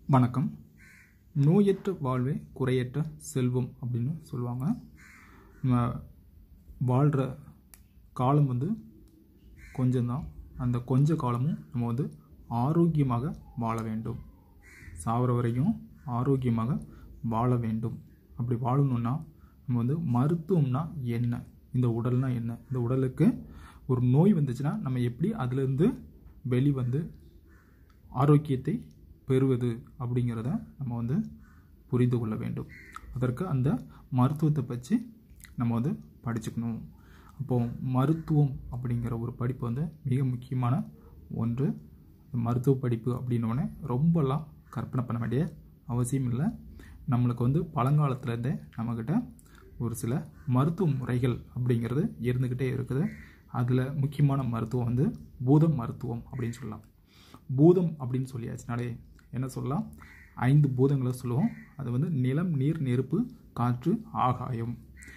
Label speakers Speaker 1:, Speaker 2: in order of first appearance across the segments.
Speaker 1: வணக்கம் நோயற்ற வாழ்வே குறையற்ற செல்வம் அப்படின்னு சொல்லுவாங்க நம்ம வாழ்கிற காலம் வந்து கொஞ்சம்தான் அந்த கொஞ்ச காலமும் நம்ம வந்து ஆரோக்கியமாக வாழ வேண்டும் சாவர வரைக்கும் ஆரோக்கியமாக வாழ வேண்டும் அப்படி வாழணும்னா நம்ம வந்து மருத்துவம்னா என்ன இந்த உடல்னா என்ன இந்த உடலுக்கு ஒரு நோய் வந்துச்சுன்னா நம்ம எப்படி அதுலேருந்து வெளிவந்து ஆரோக்கியத்தை பெறுவது அப்படிங்கிறத நம்ம வந்து புரிந்து கொள்ள வேண்டும் அதற்கு அந்த மருத்துவத்தை பற்றி நம்ம வந்து படிச்சுக்கணும் அப்போது மருத்துவம் அப்படிங்கிற ஒரு படிப்பு வந்து மிக முக்கியமான ஒன்று மருத்துவ படிப்பு அப்படின்னோடனே ரொம்பலாம் கற்பனை பண்ண வேண்டிய அவசியம் இல்லை நம்மளுக்கு வந்து பழங்காலத்துலேருந்தே நம்மக்கிட்ட ஒரு சில மருத்துவ முறைகள் அப்படிங்கிறது இருந்துக்கிட்டே இருக்குது அதில் முக்கியமான மருத்துவம் வந்து பூத மருத்துவம் அப்படின்னு சொல்லலாம் பூதம் அப்படின்னு சொல்லியாச்சுனாலே என்ன சொல்லலாம் ஐந்து பூதங்களை சொல்லுவோம் அது வந்து நிலம் நீர் நெருப்பு காற்று ஆகாயம்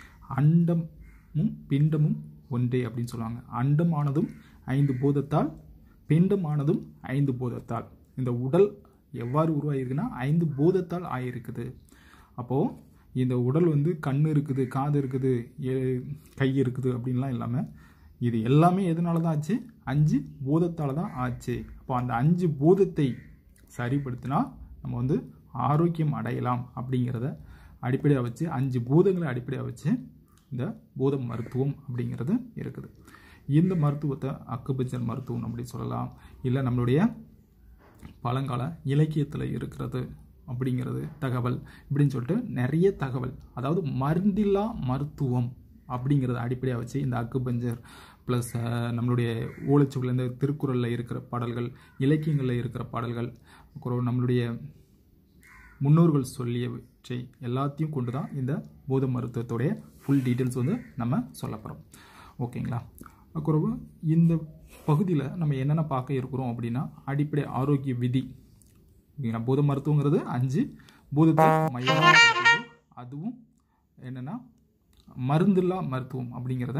Speaker 1: அண்டமும் பிண்டமும் ஒன்றே அப்படின்னு சொல்லுவாங்க அண்டமானதும் ஐந்து பூதத்தால் பிண்டமானதும் ஐந்து பூதத்தால் இந்த உடல் எவ்வாறு உருவாகிருக்குன்னா ஐந்து பூதத்தால் ஆகியிருக்குது அப்போது இந்த உடல் வந்து கண் இருக்குது காது இருக்குது ஏ- கை இருக்குது அப்படின்லாம் இல்லாமல் இது எல்லாமே எதனால தான் ஆச்சு அஞ்சு பூதத்தால் தான் ஆச்சு அப்போ அந்த அஞ்சு பூதத்தை சரிப்படுத்தினா நம்ம வந்து ஆரோக்கியம் அடையலாம் அப்படிங்கிறத அடிப்படையாக வச்சு அஞ்சு பூதங்களை அடிப்படையாக வச்சு இந்த பூத மருத்துவம் அப்படிங்கிறது இருக்குது இந்த மருத்துவத்தை அக்குபஞ்சர் மருத்துவம் அப்படி சொல்லலாம் இல்லை நம்மளுடைய பழங்கால இலக்கியத்தில் இருக்கிறது அப்படிங்கிறது தகவல் இப்படின்னு சொல்லிட்டு நிறைய தகவல் அதாவது மருந்தில்லா மருத்துவம் அப்படிங்கிறத அடிப்படையாக வச்சு இந்த அக்குபஞ்சர் ப்ளஸ் நம்மளுடைய ஓலைச்சுவடில் இந்த திருக்குறளில் இருக்கிற பாடல்கள் இலக்கியங்களில் இருக்கிற பாடல்கள் அப்புறம் நம்மளுடைய முன்னோர்கள் சொல்லியவற்றை எல்லாத்தையும் கொண்டு தான் இந்த பூத மருத்துவத்துடைய ஃபுல் டீட்டெயில்ஸ் வந்து நம்ம சொல்ல போகிறோம் ஓகேங்களா அப்புறம் இந்த பகுதியில் நம்ம என்னென்ன பார்க்க இருக்கிறோம் அப்படின்னா அடிப்படை ஆரோக்கிய விதி ஓகேங்களா பூத மருத்துவங்கிறது அஞ்சு பூதத்தை மையமாக கொண்டது. அதுவும் என்னென்னா மருந்தில்லா மருத்துவம் அப்படிங்கிறத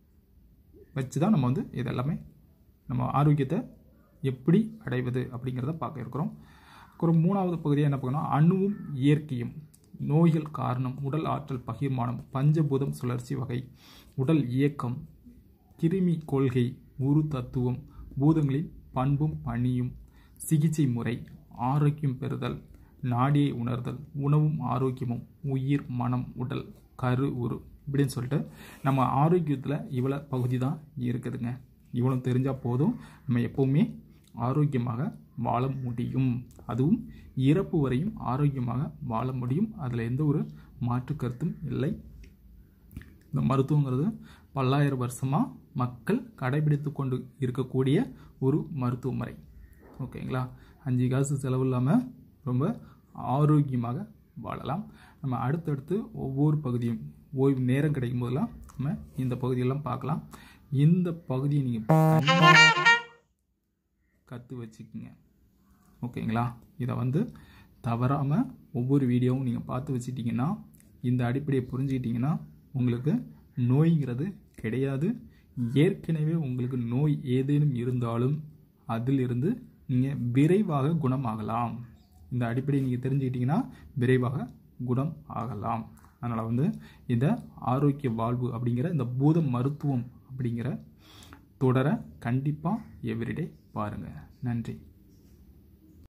Speaker 1: வச்சு தான் நம்ம வந்து இது எல்லாமே நம்ம ஆரோக்கியத்தை எப்படி அடைவது அப்படிங்கிறத பார்க்க இருக்கிறோம் அப்புறம் மூணாவது பகுதியாக என்ன பார்க்கணும் அணுவும் இயற்கையும் நோய்கள் காரணம் உடல் ஆற்றல் பகிர்மானம் பஞ்சபூதம் சுழற்சி வகை உடல் இயக்கம் கிருமி கொள்கை உரு தத்துவம் பூதங்களின் பண்பும் பணியும் சிகிச்சை முறை ஆரோக்கியம் பெறுதல் நாடியை உணர்தல் உணவும் ஆரோக்கியமும் உயிர் மனம் உடல் கரு உரு இப்படின்னு சொல்லிட்டு நம்ம ஆரோக்கியத்தில் இவ்வளோ பகுதி தான் இருக்குதுங்க இவ்வளோ தெரிஞ்சால் போதும் நம்ம எப்போவுமே ஆரோக்கியமாக வாழ முடியும் அதுவும் இறப்பு வரையும் ஆரோக்கியமாக வாழ முடியும் அதில் எந்த ஒரு மாற்று கருத்தும் இல்லை இந்த மருத்துவங்கிறது பல்லாயிரம் வருஷமாக மக்கள் கடைபிடித்து கொண்டு இருக்கக்கூடிய ஒரு மருத்துவ முறை ஓகேங்களா அஞ்சு காசு செலவு இல்லாமல் ரொம்ப ஆரோக்கியமாக வாழலாம் நம்ம அடுத்தடுத்து ஒவ்வொரு பகுதியும் ஓய்வு நேரம் கிடைக்கும் போதெல்லாம் நம்ம இந்த பகுதியெல்லாம் பார்க்கலாம் இந்த பகுதியை நீங்கள் கற்று வச்சுக்கோங்க ஓகேங்களா இதை வந்து தவறாமல் ஒவ்வொரு வீடியோவும் நீங்கள் பார்த்து வச்சிட்டிங்கன்னா இந்த அடிப்படையை புரிஞ்சுக்கிட்டிங்கன்னா உங்களுக்கு நோய்ங்கிறது கிடையாது ஏற்கனவே உங்களுக்கு நோய் ஏதேனும் இருந்தாலும் அதிலிருந்து நீங்கள் விரைவாக குணமாகலாம் இந்த அடிப்படையை நீங்கள் தெரிஞ்சுக்கிட்டிங்கன்னா விரைவாக குணம் ஆகலாம் அதனால் வந்து இந்த ஆரோக்கிய வாழ்வு அப்படிங்கிற இந்த பூத மருத்துவம் அப்படிங்கிற தொடரை கண்டிப்பாக எவ்ரிடே பாருங்கள் நன்றி